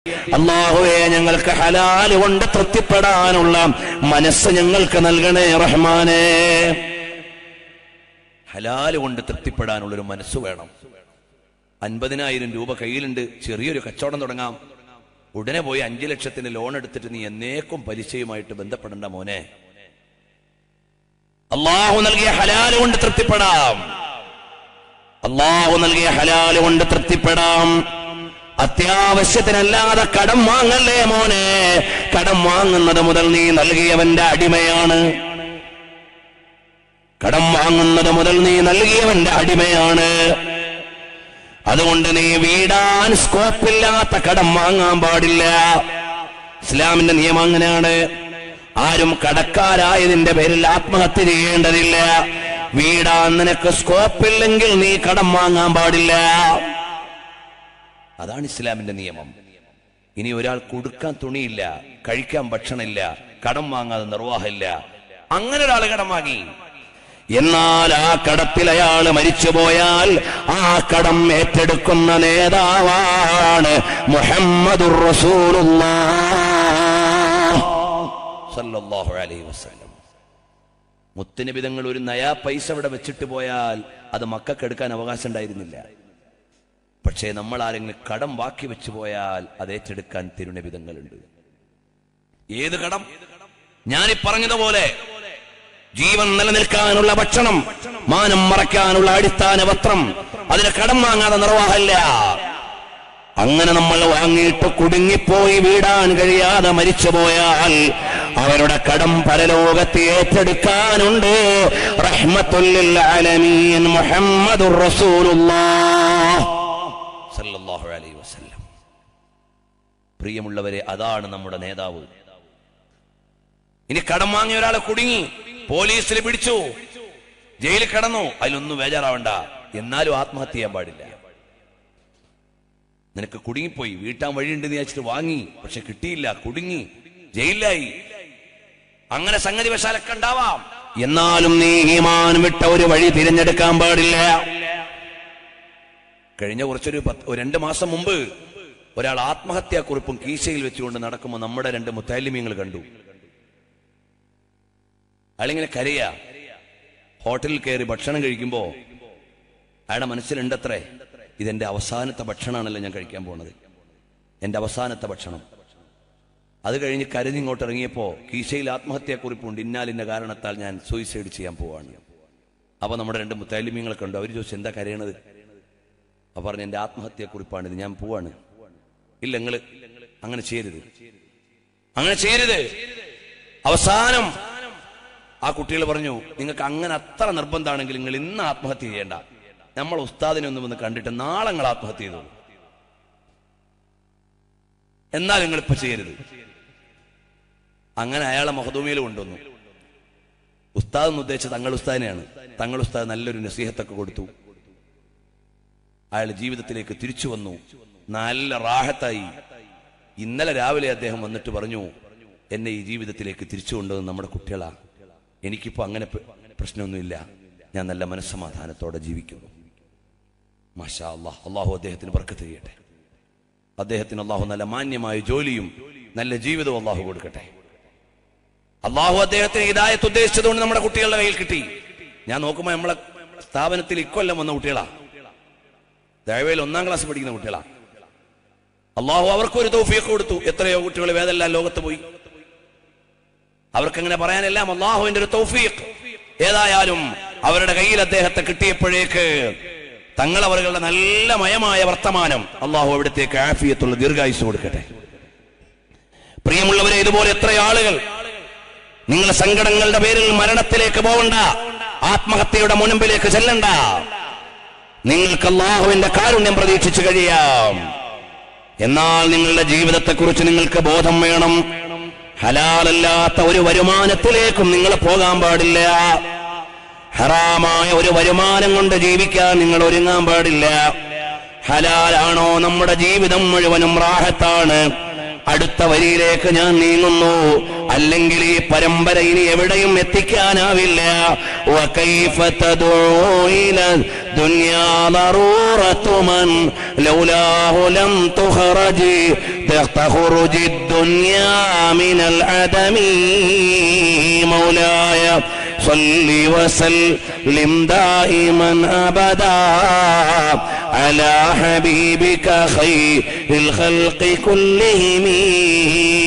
അള്ളാഹുവെ ഞങ്ങൾക്ക് ഹലാല് കൊണ്ട് തൃപ്തിപ്പെടാനുള്ള മനസ്സ് ഞങ്ങൾക്ക് നൽകണേ റഹ്മാനെ ഹലാല് കൊണ്ട് തൃപ്തിപ്പെടാനുള്ളൊരു മനസ്സ് വേണം അൻപതിനായിരം രൂപ കയ്യിലുണ്ട് ചെറിയൊരു കച്ചവടം തുടങ്ങാം ഉടനെ പോയി അഞ്ചു ലക്ഷത്തിന് ലോൺ എടുത്തിട്ട് നീ എന്നേക്കും പലിശയുമായിട്ട് ബന്ധപ്പെടേണ്ട മോനെ അള്ളാഹു നൽകിയ ഹലാല് കൊണ്ട് തൃപ്തിപ്പെടാം അള്ളാഹു നൽകിയ ഹലാല് കൊണ്ട് തൃപ്തിപ്പെടാം അത്യാവശ്യത്തിനല്ലാതെ കടം വാങ്ങല്ലേ മോനെ കടം വാങ്ങുന്നത് മുതൽ നീ നൽകിയവന്റെ അടിമയാണ് കടം വാങ്ങുന്നത് മുതൽ നീ നൽകിയവന്റെ അടിമയാണ് അതുകൊണ്ട് നീ വീടാൻ സ്കോപ്പില്ലാത്ത കടം വാങ്ങാൻ പാടില്ല ഇസ്ലാമിന്റെ നിയമം അങ്ങനെയാണ് ആരും കടക്കാരായതിന്റെ പേരിൽ ആത്മഹത്യ ചെയ്യേണ്ടതില്ല വീടാൻ നിനക്ക് സ്കോപ്പില്ലെങ്കിൽ നീ കടം വാങ്ങാൻ പാടില്ല അതാണ് ഇസ്ലാമിന്റെ നിയമം ഇനി ഒരാൾ കൊടുക്കാൻ തുണിയില്ല കഴിക്കാൻ ഭക്ഷണമില്ല കടം വാങ്ങാതെ നിർവാഹമില്ല അങ്ങനെ ഒരാൾ കടം വാങ്ങി എന്നാൽ ആ കടത്തിൽ അയാൾ മരിച്ചുപോയാൽ ആ കടം ഏറ്റെടുക്കുന്ന നേതാവാണ് മുഹമ്മദുർ റസൂലുള്ളാഹ് അലൈഹി വസല്ലം മുത്തനിബിതങ്ങൾ ഒരു നയാ പൈസ ഇവിടെ വെച്ചിട്ട് പോയാൽ അത് മക്കൾക്ക് എടുക്കാൻ അവകാശം ഉണ്ടായിരുന്നില്ല പക്ഷേ നമ്മൾ ആരെങ്കിലും കടം ബാക്കി വെച്ചു പോയാൽ അത് ഏറ്റെടുക്കാൻ തിരുനബിതങ്ങളുണ്ട് ഏത് കടം ഞാനീ പറഞ്ഞതുപോലെ ജീവൻ നിലനിൽക്കാനുള്ള ഭക്ഷണം മാനം മറയ്ക്കാനുള്ള അടിസ്ഥാന പത്രം അതിന് കടം വാങ്ങാതെ നിർവാഹമില്ല അങ്ങനെ നമ്മൾ വാങ്ങിയിട്ട് കുടുങ്ങിപ്പോയി വീടാൻ കഴിയാതെ മരിച്ചുപോയാൽ അവരുടെ കടം പരലോകത്ത് ഏറ്റെടുക്കാനുണ്ട് റഹ്മത്തുല്ലിൽ ആലമീൻ മുഹമ്മദുർ റസൂലുള്ളാഹ് സല്ലല്ലാഹു അലൈഹി വസല്ലം പ്രിയമുള്ളവരെ അതാണ് നമ്മുടെ നേതാവ് ഇനി കടം വാങ്ങിയ ഒരാളെ കുടുങ്ങി പോലീസിൽ പിടിച്ചു ജയിലിൽ കിടന്നു അതിലൊന്നും ബേജാറാവണ്ട എന്നാലും ആത്മഹത്യ ചെയ്യാൻ പാടില്ല നിനക്ക് കുടുങ്ങിപ്പോയി വീട്ടാൻ വഴിയുണ്ട് നീ വെച്ചിട്ട് വാങ്ങി പക്ഷെ കിട്ടിയില്ല കുടുങ്ങി ജയിലിലായി അങ്ങനെ സംഗതി വശാലൊക്കെ ഉണ്ടാവാം എന്നാലും നീ ഈമാൻ വിട്ട ഒരു വഴി തിരഞ്ഞെടുക്കാൻ പാടില്ല കഴിഞ്ഞ കുറച്ചൊരു പത്ത് ഒരു രണ്ട് മാസം മുമ്പ് ഒരാൾ ആത്മഹത്യാക്കുറിപ്പും കീശയിൽ വെച്ചുകൊണ്ട് നടക്കുമ്പോൾ നമ്മുടെ രണ്ട് മുത്താലിമ്യങ്ങൾ കണ്ടു അയാളിങ്ങനെ കരയാ ഹോട്ടലിൽ കയറി ഭക്ഷണം കഴിക്കുമ്പോ അയാളുടെ മനസ്സിലുണ്ടത്രേ ഇതെന്റെ അവസാനത്തെ ഭക്ഷണമാണല്ലോ ഞാൻ കഴിക്കാൻ പോണത് എന്റെ അവസാനത്തെ ഭക്ഷണം അത് കഴിഞ്ഞ് കരുതി ഇങ്ങോട്ട് ഇറങ്ങിയപ്പോ കീശയിൽ ആത്മഹത്യാക്കുറിപ്പുണ്ട് ഇന്നാലിന്റെ കാരണത്താൽ ഞാൻ സൂയിസൈഡ് ചെയ്യാൻ പോവാണ് അപ്പൊ നമ്മുടെ രണ്ട് മുത്താലിമ്യങ്ങളെ കണ്ടു അവർ ചോദിച്ചു എന്താ കരയണത് അപ്പൊ പറഞ്ഞു എന്റെ ആത്മഹത്യാക്കുറിപ്പാണിത് ഞാൻ പോവാണ് ഇല്ല നിങ്ങള് അങ്ങനെ ചെയ്യരുത് അങ്ങനെ ചെയ്യരുത് അവസാനം ആ കുട്ടികൾ പറഞ്ഞു നിങ്ങൾക്ക് അങ്ങനെ അത്ര നിർബന്ധമാണെങ്കിൽ നിങ്ങൾ ഇന്ന് ആത്മഹത്യ ചെയ്യേണ്ട നമ്മൾ ഉസ്താദിനെ ഒന്ന് വന്ന് കണ്ടിട്ട് നാളെ നിങ്ങൾ ആത്മഹത്യ ചെയ്തോളൂ എന്നാൽ നിങ്ങൾ ഇപ്പൊ ചെയ്യരുത് അങ്ങനെ അയാളെ മഹദൂമിയിൽ കൊണ്ടുവന്നു ഉസ്താദ് എന്ന് ഉദ്ദേശിച്ചത് തങ്ങൾ ഉസ്താദിനെയാണ് തങ്ങൾ ഉസ്താദ് നല്ലൊരു നസീഹത്തൊക്കെ കൊടുത്തു അയാൾ ജീവിതത്തിലേക്ക് തിരിച്ചു വന്നു നല്ല റാഹത്തായി ഇന്നലെ രാവിലെ അദ്ദേഹം വന്നിട്ട് പറഞ്ഞു എന്നെ ഈ ജീവിതത്തിലേക്ക് തിരിച്ചു കൊണ്ടുവന്ന് നമ്മുടെ കുട്ടികളാ എനിക്കിപ്പോ അങ്ങനെ പ- പ്രശ്നമൊന്നുമില്ല ഞാൻ നല്ല മനസ്സമാധാനത്തോടെ ജീവിക്കുന്നു മാഷാ അള്ളാഹ് അള്ളാഹു അദ്ദേഹത്തിന് ബർക്കത്ത് ചെയ്യട്ടെ അദ്ദേഹത്തിന് അള്ളാഹു നല്ല മാന്യമായ ജോലിയും നല്ല ജീവിതവും അള്ളാഹു കൊടുക്കട്ടെ അള്ളാഹു അദ്ദേഹത്തിന് ഹിദായത്ത് ഉദ്ദേശിച്ചതുകൊണ്ട് നമ്മുടെ കുട്ടികളുടെ കയ്യിൽ കിട്ടി ഞാൻ നോക്കുമ്പോൾ നമ്മളെ സ്ഥാപനത്തിൽ ഇക്കൊല്ലം വന്ന കുട്ടികളാ ദയവേൽ ഒന്നാം ക്ലാസ് പഠിക്കുന്ന കുട്ടികളാ അള്ളാഹു അവർക്കൊരു തൗഫീഖ് കൊടുത്തു എത്രയോ കുട്ടികൾ വേദെല്ലാം ലോകത്ത് പോയി അവർക്കങ്ങനെ പറയാനെല്ലാം അള്ളാഹുവിന്റെ ഒരു തൗഫീഖ് ഏതായാലും അവരുടെ കയ്യിൽ അദ്ദേഹത്തെ കിട്ടിയപ്പോഴേക്ക് തങ്ങൾ അവരുടെ നല്ല മയമായ വർത്തമാനം അള്ളാഹു അവിടത്തേക്ക് ആഫിയത്തുള്ള ദീർഘായുസ് കൊടുക്കട്ടെ പ്രിയമുള്ളവരെ ഇതുപോലെ എത്ര ആളുകൾ നിങ്ങളുടെ സങ്കടങ്ങളുടെ പേരിൽ മരണത്തിലേക്ക് പോകണ്ട ആത്മഹത്യയുടെ മുൻപിലേക്ക് ചെല്ലണ്ട നിങ്ങൾക്ക് അള്ളാഹുവിന്റെ കാരുണ്യം പ്രതീക്ഷിച്ചു കഴിയാം എന്നാൽ നിങ്ങളുടെ ജീവിതത്തെക്കുറിച്ച് നിങ്ങൾക്ക് ബോധം വേണം ഹലാലല്ലാത്ത ഒരു വരുമാനത്തിലേക്കും നിങ്ങൾ പോകാൻ പാടില്ല ഹറാമായ ഒരു വരുമാനം കൊണ്ട് ജീവിക്കാൻ നിങ്ങൾ ഒരുങ്ങാൻ പാടില്ല ഹലാലാണോ നമ്മുടെ ജീവിതം മുഴുവനും റാഹത്താണ് അടുത്ത വരിയിലേക്ക് ഞാൻ നീങ്ങുന്നു അല്ലെങ്കിൽ ഈ പരമ്പര ഇനി എവിടെയും എത്തിക്കാനാവില്ല وكيف تدعو إلى الدنيا ضرورة من لولاه لم تخرج تخرج الدنيا من العدم مولاي صل وسلم دائما أبدا على حبيبك خير الخلق كلهم